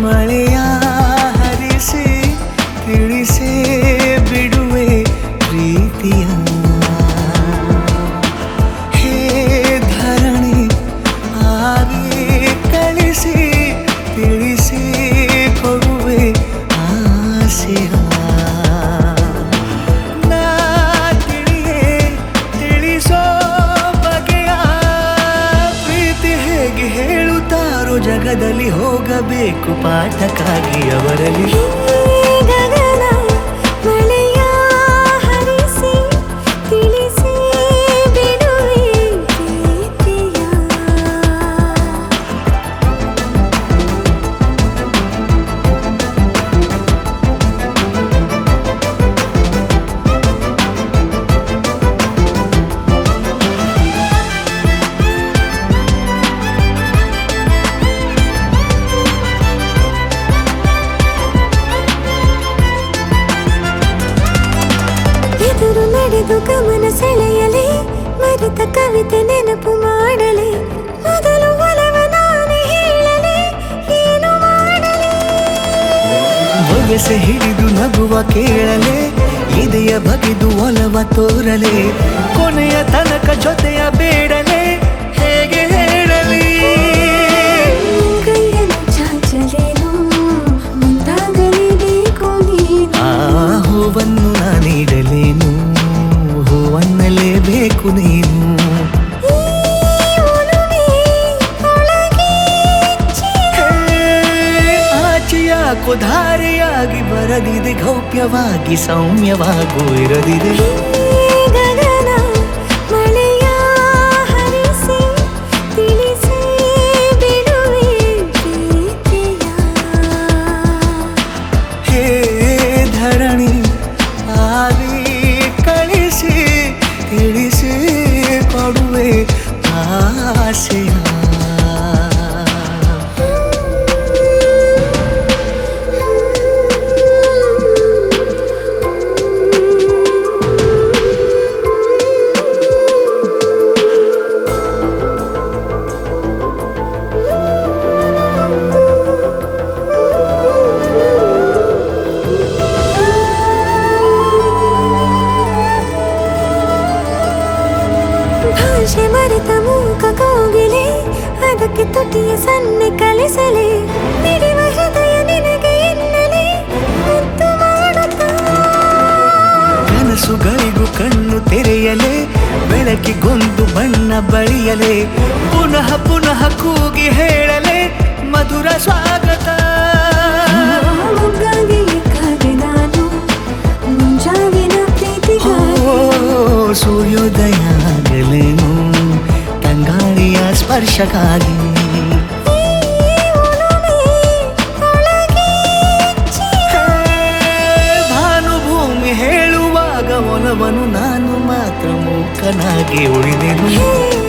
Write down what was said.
ಮಳೆಯ ಹರಿಸಿ ತಿಳಿಸೇ ಬಿಡುವೆ ಪ್ರೀತಿಯ ಹೇ ಧರಣಿ ಆವಿ ಕಳಿಸಿ ತಿಳಿಸಿ ಕೊಡುವೆ ಆಸೆಯ ನಾ ತಿಳಿಯೇ ತಿಳಿಸೋ ಬಗೆಯ ಪ್ರೀತಿ ಹೇಗೆ ಹೇಳುತ್ತಾರೋ ಜಗದಲ್ಲಿ ಹೋಗಬೇಕು ಪಾಠಕ್ಕಾಗಿ ಅವರಲ್ಲಿ ಗಗನ ಮಳೆಯ ಹರಿಸಿ ತಿಳಿಸಿ ಬಿಡುವೆ ಪ್ರೀತಿಯ ಎದುರು ನಡೆದು ಗಮನ ಸೆಳೆಯಲಿ ಮರೆತ ಕವಿತೆ ನೆನಪು ಮಾಡಲಿ ಮೊದಲು ಒಲವ ನಾನೇ ಹೇಳಲಿ ಏನು ಮಾಡಲಿ ಬೊಗಸೆ ಹಿಡಿದು ನಗುವ ಕೇಳಲೆ ಇದೆಯ ಬಗೆದು ಒಲವ ತೋರಲೆ ಕೊನೆಯ ತನಕ ಜೊತೆಯ ಬೇಡಲೆ ಹೇಗೆ ಹೇಳಲಿ ಕೈಯನ್ನು ಚಾಚಲೇನು ಮುಂದಾಗಲೇಬೇಕು ನೀನು ಆ ಹೂವನ್ನು ನಾ ನೀಡಲೇನು ಹೂವನ್ನಲೇಬೇಕು ನೀನು ಈ ಒಲವೇ ಒಳಗೆ ಹೇ, ಆಚೆಯಾಕೋ ಧಾರೆಯಾಗಿ ಬರದಿದೆ ಗೌಪ್ಯವಾಗಿ ಸೌಮ್ಯವಾಗೂ ಇರದಿದೆ ಗಗನ ಮಳೆಯ ಹರಿಸಿ ತಿಳಿಸಿ ಬಿಡುವೆ ಪ್ರೀತಿಯ ಹೇ ಧರಣಿ ಆವಿ ಕಳಿಸಿ ತಿಳಿಸಿ ಕೊಡುವೆ ಆಸೆಯ ಭಾಷೆ ಮರೆತ ಮೂಕ ಕೋಗಿಲೆ ಅದಕ್ಕೆ ತುಟಿಯ ಸನ್ನೆ ಕಲಿಸಲೆ ಮಿಡಿವ ಹೃದಯ ನಿನಗೆ ಎನ್ನಲೆ ಮುದ್ದು ಮಾಡುತ್ತಾ ಕನಸುಗಳಿಗೂ ಕಣ್ಣು ತೆರೆಯಲೆ ಬೆಳಕಿಗೊಂದು ಬಣ್ಣ ಬಳಿಯಲೆ ಪುನಃ ಪುನಃ ಕೂಗಿ ಹೇಳಲೆ ಮಧುರ ಸ್ವಾಗತ ಮೊಗ್ಗಾಗಿ ಕಾದೆ ನಾನು ಮುಂಜಾವಿನ ಪ್ರೀತಿಗಾಗಿ ಓ ಸೂರ್ಯೋದಯ ಆಗಲೇನು ತಂಗಾಳಿಯ ಸ್ಪರ್ಶಕ್ಕಾಗಿ ಈ ಒಲವೇ ಒಳಗೆ ಹೇ, ಭಾನುಭೂಮಿ ಹೇಳುವಾಗ ಒಲವನು ನಾನು ಮಾತ್ರ ಮೂಕನಾಗಿ ಉಳಿದೆನು ಹೇ